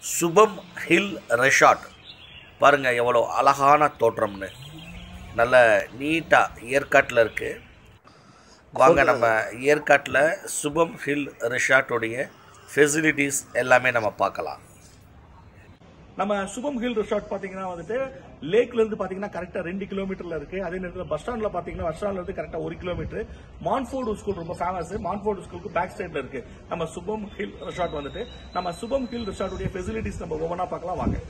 சுபம் hill resort பாருங்கள் எவ்வளோ அழகான தோற்றம்னு நல்ல நீட்டாக ஏற்காட்டில் இருக்குது வாங்க நம்ம ஏற்காட்டில் சுபம் ஹில் ரெசார்ட்டுடைய ஃபெசிலிட்டிஸ் எல்லாமே நம்ம பார்க்கலாம் நம்ம சுபம் ஹில் ரிசார்ட் பாத்தீங்கன்னா வந்துட்டு லேக்ல இருந்து பாத்தீங்கன்னா கரெக்டா ரெண்டு கிலோமீட்டர்ல இருக்கு அதே நேரத்தில் பஸ் ஸ்டாண்ட்ல பாத்தீங்கன்னா பஸ் ஸ்டாண்ட்ல இருந்து கரெக்டா ஒரு கிலோமீட்டர் மான்ஃபோர்டு ஸ்கூல் ரொம்ப ஃபேமஸ் மான்ஃபோர்டு ஸ்கூலுக்கு பேக் சைட்ல இருக்கு நம்ம சுபம் ஹில் ரிசார்ட் வந்துட்டு நம்ம சுபம் ஹில் ரிசார்ட்டுடைய ஃபெசிலிட்டிஸ் நம்ம ஒவ்வொன்றா பார்க்கலாம் வாங்க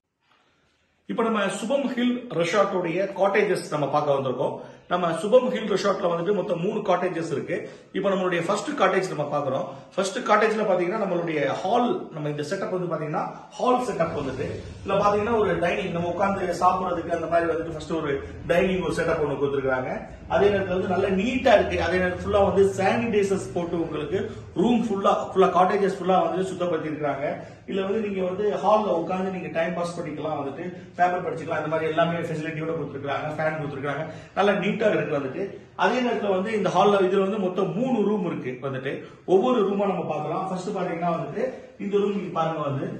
இப்போ நம்ம சுபம் ஹில் ரெசார்ட்டுடைய காட்டேஜஸ் நம்ம பார்க்க வந்திருக்கோம் நம்ம சுபம் ஹில் ரெசார்ட்ல வந்துட்டு மொத்தம் மூணு காட்டேஜஸ் இருக்கு இப்போ நம்மளுடைய ஃபர்ஸ்ட் காட்டேஜ் நம்ம பார்க்குறோம் ஃபர்ஸ்ட் காட்டேஜ்ல பாத்தீங்கன்னா நம்மளுடைய ஹால் நம்ம இந்த செட்டப் வந்து பாத்தீங்கன்னா ஹால் செட்டப் வந்துட்டு இதுல பாத்தீங்கன்னா ஒரு டைனிங் நம்ம உட்காந்து சாப்பிடுறதுக்கு அந்த மாதிரி வந்துட்டு ஃபர்ஸ்ட் ஒரு டைனிங் ஒரு செட்டப் ஒன்று கொடுத்துருக்காங்க அதே நேரத்தில் வந்து நல்ல நீட்டா இருக்கு அதே நேரத்தில் ஃபுல்லா வந்து சானிடைசர்ஸ் போட்டு உங்களுக்கு ரூம் ஃபுல்லா ஃபுல்லா காட்டேஜஸ் ஃபுல்லா வந்து சுத்தப்படுத்தி இருக்காங்க இதுல வந்து நீங்க வந்து ஹால்ல உட்காந்து நீங்க டைம் பாஸ் பண்ணிக்கலாம் வந்துட்டு பேப்பர் படிச்சுக்கலாம் இந்த மாதிரி எல்லாமே ஃபெசிலிட்டியோட கொடுத்துருக்காங்க ஃபேன் கொடுத்துருக்காங்க நல்லா நீட்டா இருக்கு வந்துட்டு அதே நேரத்துல வந்து இந்த ஹால்ல இதுல வந்து மொத்தம் மூணு ரூம் இருக்கு வந்துட்டு ஒவ்வொரு ரூமா நம்ம பார்க்கலாம் ஃபர்ஸ்ட் பாத்தீங்கன்னா வந்துட்டு இந்த ரூம் நீங்க பாருங்க வந்து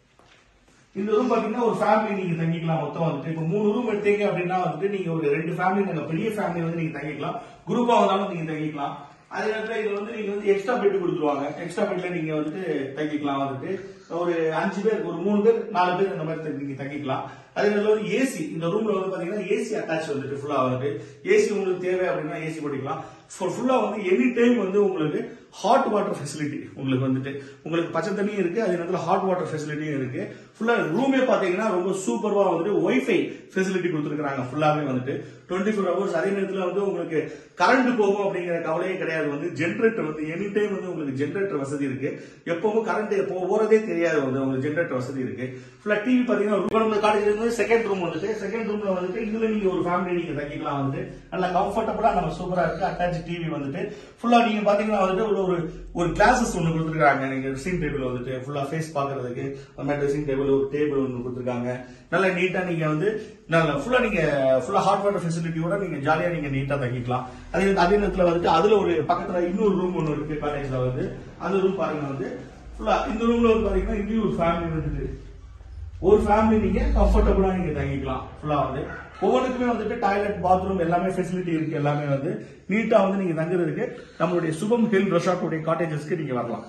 இந்த ரூம் பாத்தீங்கன்னா ஒரு ஃபேமிலி நீங்க தங்கிக்கலாம் மொத்தம் வந்துட்டு இப்போ மூணு ரூம் எடுத்தீங்க அப்படின்னா வந்துட்டு நீங்க ஒரு ரெண்டு ஃபேமிலி நாங்க பெரிய ஃபேமிலி வந்து நீங்க தங்கிக்கலாம் குரூப்பா வந்தாலும் நீங்க தங்கிக்கலாம் அதே நேரத்தில் இது வந்து நீங்க வந்து எக்ஸ்ட்ரா பெட் கொடுத்துருவாங்க எக்ஸ்ட்ரா பெட்ல நீங்க வந்துட்டு தங்கிக்கலாம் வந்துட்டு ஒரு அஞ்சு பேர் ஒரு மூணு பேர் நாலு பேர் இந்த மாதிரி நீங்க தங்கிக்கலாம் அதே நேரத்தில் வந்து ஏசி இந்த ரூம்ல வந்து பாத்தீங்கன்னா ஏசி அட்டாச் வந்துட்டு ஃபுல்லா வந்துட்டு ஏசி உங்களுக்கு தேவை அப்படின்னா ஏசி போட்டுக்கலாம் ஃபுல்லா வந்து எனி டைம் வந்து உங்களுக்கு ஹாட் வாட்டர் ஃபெசிலிட்டி உங்களுக்கு வந்துட்டு உங்களுக்கு பச்சை தண்ணியும் இருக்கு அதே நேரத்தில் ஹாட் வாட்டர் ஃபெசிலிட்டியும் இருக்கு ஃபுல்லா ரூமே பாத்தீங்கன்னா ரொம்ப சூப்பர்வா வந்துட்டு ஒய்ஃபை ஃபெசிலிட்டி கொடுத்துருக்காங்க ஃபுல்லாவே வந்துட்டு டுவெண்ட்டி ஃபோர் ஹவர்ஸ் அதே நேரத்தில் வந்து உங்களுக்கு கரண்ட் போகும் அப்படிங்கிற கவலையே கிடையாது வந்து ஜென்ரேட்டர் வந்து எனி டைம் வந்து உங்களுக்கு ஜென்ரேட்டர் வசதி இருக்கு எப்பவும் கரண்ட் எப்போ போறதே தெரியாது வந்து உங்களுக்கு ஜென்ரேட்டர் வசதி இருக்கு ஃபுல்லா டிவி பாத்தீங்கன்னா இப்போ நம்ம காலேஜ்ல இருந்து செகண்ட் ரூம் வந்துட்டு செகண்ட் ரூம்ல வந்துட்டு இதுல நீங்க ஒரு ஃபேமிலி நீங்க தங்கிக்கலாம் வந்துட்டு நல்லா கம்ஃபர்டபுளா நம்ம சூப்பரா இருக்கு அட்டாச் டிவி வந்துட்டு ஃபுல்லா நீங்க பாத்தீங்கன்னா வந்துட்டு ஒரு ஒரு ஒரு கிளாஸஸ் ஒன்று கொடுத்துருக்காங்க நீங்க ட்ரெஸ்ஸிங் டேபிள் வந்துட்டு ஃபுல்லா ஃபேஸ் பாக்குறதுக்கு அந்த மாதிரி ட்ரெஸ்ஸிங் டேபிள் ஒரு டேபிள் ஒன்று கொடுத்துருக்காங்க நல்லா நீட்டா நீங்க வந்து நல்லா ஃபுல்லா நீங்க ஃபுல்லா ஹாட் வாட்டர் ஃபெசிலிட்டியோட நீங்க ஜாலியா நீங்க நீட்டா தங்கிக்கலாம் அதே அதே நேரத்துல வந்துட்டு அதுல ஒரு பக்கத்துல இன்னொரு ரூம் ஒன்று இருக்கு காலேஜ்ல வந்து அந்த ரூம் பாருங்க வந்து ஃபுல்லா இந்த ரூம்ல வந்து பாத்தீங்கன்னா இங்கேயும் ஒரு ஃபேமிலி வந்துட்டு ஒரு ஃபேமிலி நீங்க கம்ஃபர்டபுளா நீங்க தங்கிக்கலாம் ஃபுல்லா வந்து ஒவ்வொன்றுக்குமே வந்துட்டு டாய்லெட் பாத்ரூம் எல்லாமே ஃபெசிலிட்டி இருக்கு எல்லாமே வந்து நீட்டா வந்து நீங்க தங்குறதுக்கு நம்மளுடைய சுபம் ஹில் ரெசார்ட்டுடைய காட்டேஜஸ்க்கு நீங்க வரலாம்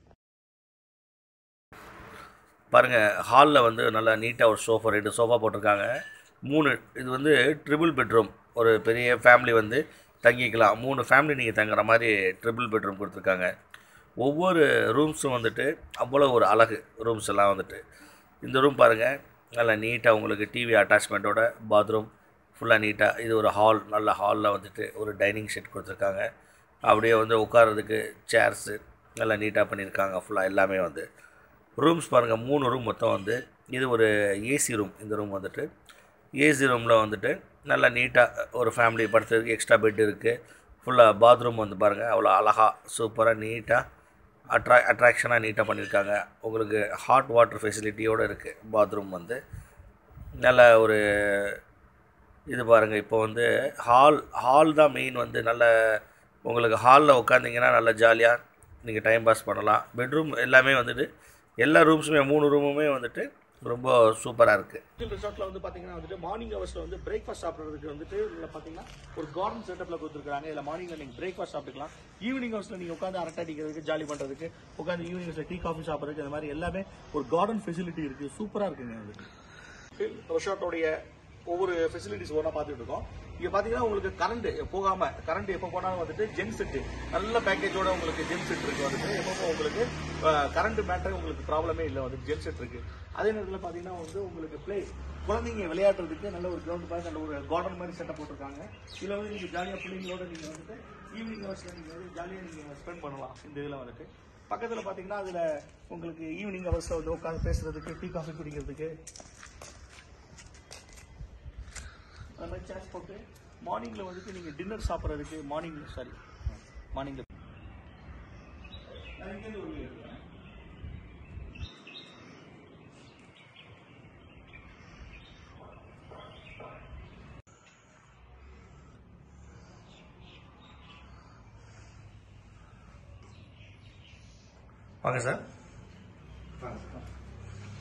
பாருங்கள் ஹாலில் வந்து நல்லா நீட்டாக ஒரு சோஃபா ரெண்டு சோஃபா போட்டிருக்காங்க மூணு இது வந்து ட்ரிபிள் பெட்ரூம் ஒரு பெரிய ஃபேமிலி வந்து தங்கிக்கலாம் மூணு ஃபேமிலி நீங்கள் தங்குற மாதிரி ட்ரிபிள் பெட்ரூம் கொடுத்துருக்காங்க ஒவ்வொரு ரூம்ஸும் வந்துட்டு அவ்வளோ ஒரு அழகு ரூம்ஸ் எல்லாம் வந்துட்டு இந்த ரூம் பாருங்கள் நல்லா நீட்டாக உங்களுக்கு டிவி அட்டாச்மெண்ட்டோட பாத்ரூம் ஃபுல்லாக நீட்டாக இது ஒரு ஹால் நல்ல ஹாலில் வந்துட்டு ஒரு டைனிங் செட் கொடுத்துருக்காங்க அப்படியே வந்து உட்காரதுக்கு சேர்ஸு நல்லா நீட்டாக பண்ணியிருக்காங்க ஃபுல்லாக எல்லாமே வந்து ரூம்ஸ் பாருங்கள் மூணு ரூம் மொத்தம் வந்து இது ஒரு ஏசி ரூம் இந்த ரூம் வந்துட்டு ஏசி ரூமில் வந்துட்டு நல்லா நீட்டாக ஒரு ஃபேமிலி படுத்துறதுக்கு எக்ஸ்ட்ரா பெட் இருக்குது ஃபுல்லாக பாத்ரூம் வந்து பாருங்கள் அவ்வளோ அழகாக சூப்பராக நீட்டாக அட்ரா அட்ராக்ஷனாக நீட்டாக பண்ணியிருக்காங்க உங்களுக்கு ஹாட் வாட்டர் ஃபெசிலிட்டியோடு இருக்குது பாத்ரூம் வந்து நல்ல ஒரு இது பாருங்கள் இப்போ வந்து ஹால் ஹால் தான் மெயின் வந்து நல்ல உங்களுக்கு ஹாலில் உட்காந்திங்கன்னா நல்லா ஜாலியாக நீங்கள் டைம் பாஸ் பண்ணலாம் பெட்ரூம் எல்லாமே வந்துட்டு எல்லா ரூம்ஸுமே மூணு ரூமுமே வந்துட்டு ரொம்ப சூப்பராக இருக்குது ஹில் ரிசார்ட்ல வந்து பாத்தீங்கன்னா வந்துட்டு மார்னிங் ஹவர்ஸ்ல வந்து பிரேக்ஃபாஸ்ட் சாப்பிடுறதுக்கு வந்துட்டு இதுல பாத்தீங்கன்னா ஒரு கார்டன் செட்டப்ல கொடுத்துருக்காங்க இதுல மார்னிங்ல நீங்க பிரேக்ஃபாஸ்ட் சாப்பிட்டுக்கலாம் ஈவினிங் ஹவர்ஸ்ல நீங்க உட்காந்து அரட்டை அடிக்கிறதுக்கு ஜாலி பண்றதுக்கு உட்காந்து ஈவினிங் ஹவர்ஸ்ல டீ காஃபி சாப்பிடுறதுக்கு இந்த மாதிரி எல்லாமே ஒரு கார்டன் ஃபெசிலிட்டி இருக்கு சூப்பரா இருக்குங்க வந்துட்டு ஹில் ரிசார்ட்டோடைய ஒவ்வொரு ஃபெசிலிட்டிஸ் ஒன்றா பார்த்துட்டு இருக்கோம் இங்க பாத்தீங்கன்னா உங்களுக்கு கரண்ட் போகாம கரண்ட் எப்போ போனாலும் வந்துட்டு ஜென் செட் நல்ல பேக்கேஜோட உங்களுக்கு ஜென் செட் இருக்கு வந்துட்டு எப்போ உங்களுக்கு கரண்ட் மேட்டர் உங்களுக்கு ப்ராப்ளமே இல்லை வந்து ஜென் செட் இருக்கு அதே நேரத்தில் பாத்தீங்கன்னா வந்து உங்களுக்கு பிளே குழந்தைங்க விளையாடுறதுக்கு நல்ல ஒரு கிரவுண்ட் மாதிரி நல்ல ஒரு கார்டன் மாதிரி செட்டப் போட்டிருக்காங்க இதுல வந்து நீங்க ஜாலியா பிள்ளைங்களோட நீங்க வந்துட்டு ஈவினிங் ஹவர்ஸ்ல நீங்க வந்து ஜாலியா நீங்க ஸ்பெண்ட் பண்ணலாம் இந்த இதுல வந்துட்டு பக்கத்துல பாத்தீங்கன்னா அதுல உங்களுக்கு ஈவினிங் ஹவர்ஸ்ல வந்து உட்காந்து பேசுறதுக்கு டீ காஃபி குடிக்கிறதுக்கு அந்த மாதிரி சேர்ஸ் போட்டு மார்னிங்ல வந்துட்டு நீங்க டின்னர் சாப்பிட்றதுக்கு மார்னிங் சாரி மார்னிங்ல வாங்க சார்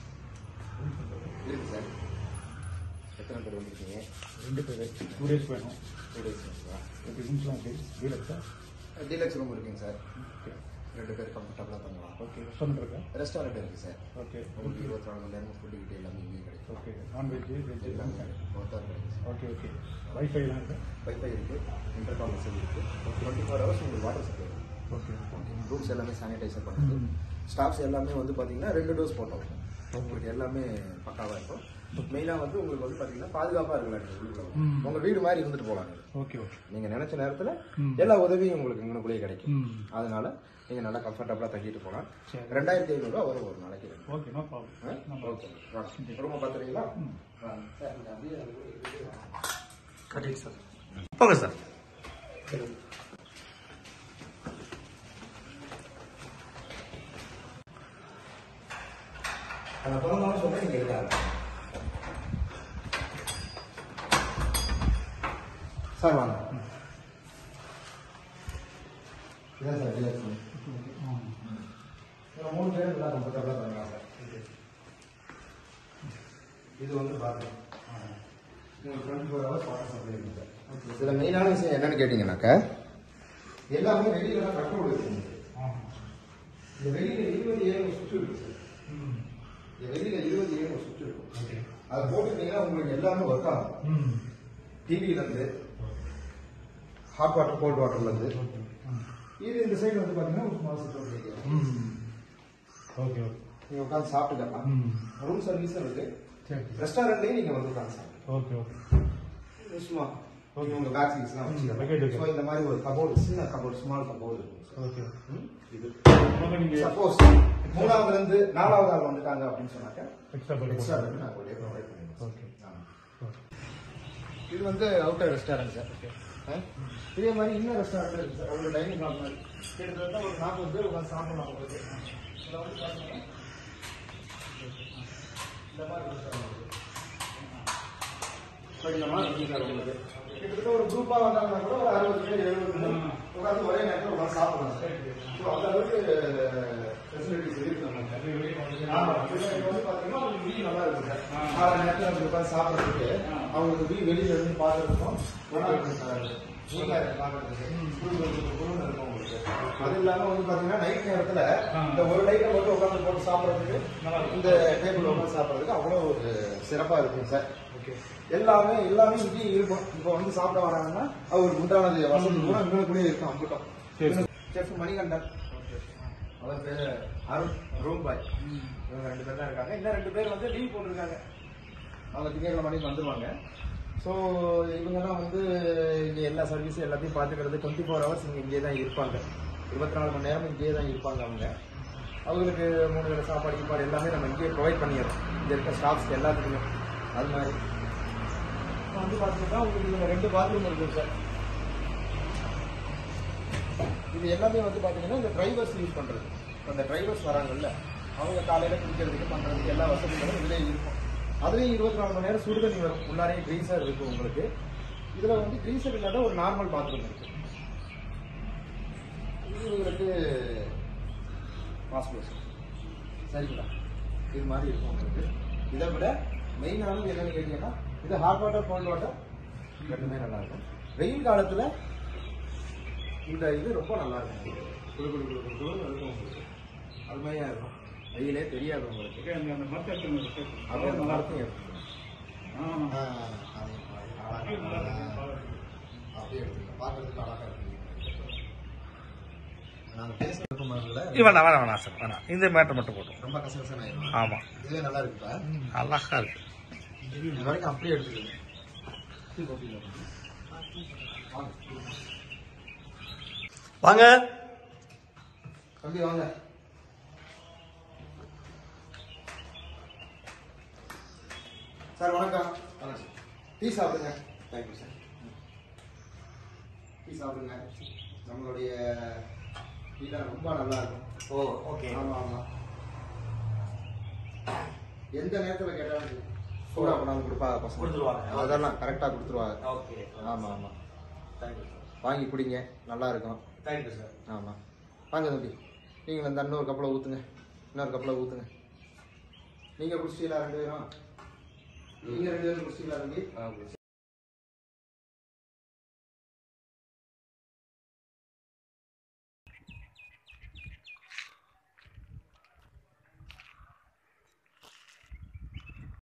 இருக்கு சார் எத்தனை பேர் வந்திருக்கீங்க ரெண்டு பேர் டூ டேஸ் வேணும் டூ டேஸ்ங்களா எப்படி ரூம்ஸ்லாம் எப்படி டீலக்ஸா டீலக்ஸ் ரூம் இருக்குங்க சார் ரெண்டு பேர் கம்ஃபர்டபுளாக தங்கலாம் ஓகே ரெஸ்டாரண்ட் இருக்கா ரெஸ்டாரண்ட் இருக்குது சார் ஓகே உங்களுக்கு இருபத்தி நாலு மணி நேரம் ஃபுட்டு கிட்டே எல்லாமே இங்கேயும் கிடைக்கும் ஓகே நான்வெஜ் வெஜ் எல்லாமே எல்லாமே ஒருத்தர் கிடைக்கும் சார் ஓகே ஓகே வைஃபைலாம் இருக்கா வைஃபை இருக்குது இன்டர்காம் வசதி இருக்குது டுவெண்ட்டி ஃபோர் ஹவர்ஸ் உங்களுக்கு வாட்டர் சப்ளை ஓகே ரூம்ஸ் எல்லாமே சானிடைசர் பண்ணுறது ஸ்டாஃப்ஸ் எல்லாமே வந்து பார்த்தீங்கன்னா ரெண்டு டோஸ் போட்டோம் உங்களுக்கு எல்லாமே பக்காவாக இருக்கும் மெயினாக வந்து உங்களுக்கு வந்து பார்த்தீங்கன்னா பாதுகாப்பாக இருக்கலாம் நீங்கள் உள்ளுக்குள்ள உங்கள் வீடு மாதிரி இருந்துட்டு போகலாம் நீங்கள் ஓகே ஓகே நீங்கள் நினச்ச நேரத்தில் ம். எல்லா உதவியும் உங்களுக்கு இங்கனுக்குள்ளேயே கிடைக்கும் ம் அதனால நீங்கள் நல்லா கம்ஃபர்டபுளாக தங்கிட்டு போகலாம் சரி. ரெண்டாயிரத்தி ஐநூறுரூவா வரும் ஒரு நாளைக்கு ஓகே நோ ப்ராப்ளம் ஓகே ரூமை பார்த்துறீங்களா கட்டிட்டு சார் ஓகே சார் அந்த பிறந்தவங்க சொல்ல நீங்கள் இருக்காங்க சார் வாங்க இதான் சார் ரிலாக்ஸ் ஒரு மூணு பேர் நல்லா கம்ஃபர்டபுளாக பண்ணலாம் சார் இது வந்து பாத்ரூம் உங்களுக்கு twenty four hours water supply இருக்கு சார் இதில் மெயினான விஷயம் என்னன்னு கேட்டிங்கன்னாக்கா எல்லாமே வெளியில தான் கண்ட்ரோல் இருக்கு இந்த வெளியில இருபது ஏழு சுற்று இருக்கு சார் இந்த வெளியில இருபது ஏழு சுற்று இருக்கும் அதை போட்டுட்டீங்கன்னா உங்களுக்கு எல்லாமே ஒர்க் ஆகும் ம் டிவில இருந்து ஹாட் வாட்டர் கோல்ட் வாட்டர்ல இருந்து இது இந்த சைடு வந்து பாத்தீங்கன்னா ஒரு ஸ்மால் சிஸ்டம் ம் ஓகே ஓகே நீங்க உட்காந்து சாப்பிட்டுக்கலாம் ம் ரூம் சர்வீஸும் இருக்கு சரி ரெஸ்டாரண்ட்லயும் நீங்க வந்து உட்காந்து சாப்பிடலாம் ஓகே ஓகே இது சும்மா ஓகே உங்க பேக்ஸிங்ஸ்லாம் Packet வச்சுக்கலாம் இருக்கு. ஸோ இந்த மாதிரி ஒரு கபோர்டு சின்ன கபோர்டு ஸ்மால் கபோர்டு இருக்கும் சார் ஓகே ம்? இது அப்புறம் நீங்கள் சப்போஸ் மூணாவதுல இருந்து நாலாவது ஆள் வந்துட்டாங்க அப்படின்னு சொன்னாக்க எக்ஸ்ட்ரா பெட் எக்ஸ்ட்ரா பெட் நான் உங்களுடைய ப்ரொவைட் பண்ணுவேன் ஓகே ஆமா. ஓகே இது வந்து அவுட்டர் ரெஸ்டாரண்ட் சார் ஆ? இதே மாதிரி இன்னும் ரெஸ்டாரண்ட் இருக்கு சார் ஒரு டைனிங் ஹால் மாதிரி கிட்டத்தட்ட ஒரு நாற்பது பேர் உட்காந்து சாப்பிடலாம் உங்களுக்கு இதில் வந்து பார்த்தீங்கன்னா இந்த மாதிரி ரெஸ்டாரண்ட் இருக்கு ஸோ இந்த மாதிரி இருக்கு சார் உங்களுக்கு கிட்டத்தட்ட ஒரு குரூப்பாக வந்தாங்கன்னா கூட ஒரு அறுபது பேர் எழுபது பேர் உட்காந்து ஒரே நேரத்தில் உட்காந்து சாப்பிடலாம் சார் ஸோ அந்த அளவுக்கு ஃபெசிலிட்டிஸ் இருக்கு நம்ம ஆமா இதுல இது வந்து பாத்தீங்கன்னா உங்களுக்கு வியூ நல்லா இருக்கும் சார் ஆறு நேரத்துல வந்து உட்கார்ந்து சாப்பிடுறதுக்கு அவங்களுக்கு வியூ வெளியில இருந்து பார்க்கறதுக்கும் நல்லா இருக்கும் சார் சூப்பரா இருக்கு பார்க்கறதுக்கு குளு குளு குளுன்னு இருக்கும் உங்களுக்கு அது இல்லாம வந்து பாத்தீங்கன்னா நைட் நேரத்துல இந்த ஒரு லைட்டை மட்டும் உட்கார்ந்து போட்டு சாப்பிடுறதுக்கு இந்த டேபிள் உட்கார்ந்து சாப்பிடுறதுக்கு அவ்வளவு ஒரு சிறப்பா இருக்கும் சார் ஓகே எல்லாமே எல்லாமே இங்கேயும் இருக்கும் இப்போ வந்து சாப்பிட வராங்கன்னா அவருக்கு உண்டானது வசதி கூட இங்கே இருக்கும் அம்பிட்டோம் சரி. செஃப் மணிகண்டன் அவர் பேரு அருண் ரூம் பாய் இவங்க ரெண்டு பேர் தான் இருக்காங்க இன்னும் ரெண்டு பேர் வந்து லீவ் போட்டிருக்காங்க அவங்க திங்கட்கிழமை மணிக்கு வந்துருவாங்க ஸோ இவங்க தான் வந்து இங்கே எல்லா சர்வீஸும் எல்லாத்தையும் பார்த்துக்கிறது டுவெண்ட்டி ஃபோர் ஹவர்ஸ் இங்கே இங்கே தான் இருப்பாங்க இருபத்தி நாலு மணி நேரம் இங்கேயே தான் இருப்பாங்க அவங்க அவங்களுக்கு மூணு வேளை சாப்பாடு கீப்பாடு எல்லாமே நம்ம இங்கேயே ப்ரொவைட் பண்ணிடுறோம் இங்கே இருக்க ஸ்டாஃப்ஸ் எல்லாத்துக்குமே அது மாதிரி இப்போ வந்து பார்த்தீங்கன்னா உங்களுக்கு இதில் ரெண்டு பாத்ரூம் இருக்குது சார் இது எல்லாமே வந்து பார்த்தீங்கன்னா இந்த டிரைவர்ஸ் யூஸ் பண்ணுறது அந்த டிரைவர்ஸ் வராங்கல்ல அவங்க காலையில் குடிக்கிறதுக்கு பண்ணுறதுக்கு எல்லா வசதிகளும் இதிலே இருக்கும் அதுலேயும் இருபத்தி நாலு மணி நேரம் சுடுதண்ணி வரும் உள்ளாரே க்ரீசர் இருக்கும் உங்களுக்கு இதில் வந்து க்ரீசர் இல்லாத ஒரு நார்மல் பாத்ரூம் இருக்கு இது உங்களுக்கு வாஷ் பேஷன் சரிங்களா இது மாதிரி இருக்கும் உங்களுக்கு இதை விட மெயினானது என்னன்னு கேட்டீங்கன்னா இது ஹாட் வாட்டர் கோல்ட் வாட்டர் ரெண்டுமே நல்லா இருக்கும் வெயில் காலத்தில் இந்த இது ரொம்ப நல்லா இருக்கும் குடு குடு குடு குடு குடுன்னு இருக்கும் உங்களுக்கு அருமையாக இருக்கும் வெயிலே தெரியாது உங்களுக்கு ஓகே அந்த அந்த மரத்தை எடுத்து அப்படியே நல்லா இருக்கும் எடுத்துக்கலாம். ஆ ஆ, அதே மாதிரி அழகா இருக்கும். அப்படியே எடுத்துக்கலாம் பார்க்கறதுக்கு அழகா இருக்கும் நாங்கள் பேசுறது மாதிரில வேணாம் வேணாம் வேணாம் சார் வேணாம் இந்த மேட்டர் மட்டும் போட்டோம் ரொம்ப கசகசன்னு ஆயிடும் ஆமாம் இதுவே நல்லா இருக்குப்பா அழகா இருக்கு இது வரைக்கும் அப்படியே எடுத்துக்கோங்க வாங்க தம்பி வாங்க சார் வணக்கம் வணக்கம் சார் டீ சாப்பிடுங்க தேங்க்யூ சார் டீ சாப்பிடுங்க நம்மளுடைய டீலாம் ரொம்ப நல்லா இருக்கும் ஓ ஓகே ஆமா ஆமா எந்த நேரத்துல கேட்டாலும் சூடா கொண்டாந்து கொடுப்பாங்க பசங்க கொடுத்துருவாங்க. அதெல்லாம் கரெக்டா கொடுத்துருவாங்க ஓகே ஆமா ஆமா தேங்க்யூ சார் வாங்கி குடிங்க நல்லா இருக்கும் தேங்க்யூ சார் ஆமா வாங்க தம்பி நீங்களும் இந்த இன்னொரு கப்பலை ஊத்துங்க இன்னொரு கப்பலை ஊத்துங்க நீங்க குடிச்சிட்டீங்களா ரெண்டு பேரும் நீங்க ரெண்டு பேரும் குடிச்சிட்டீங்களா தம்பி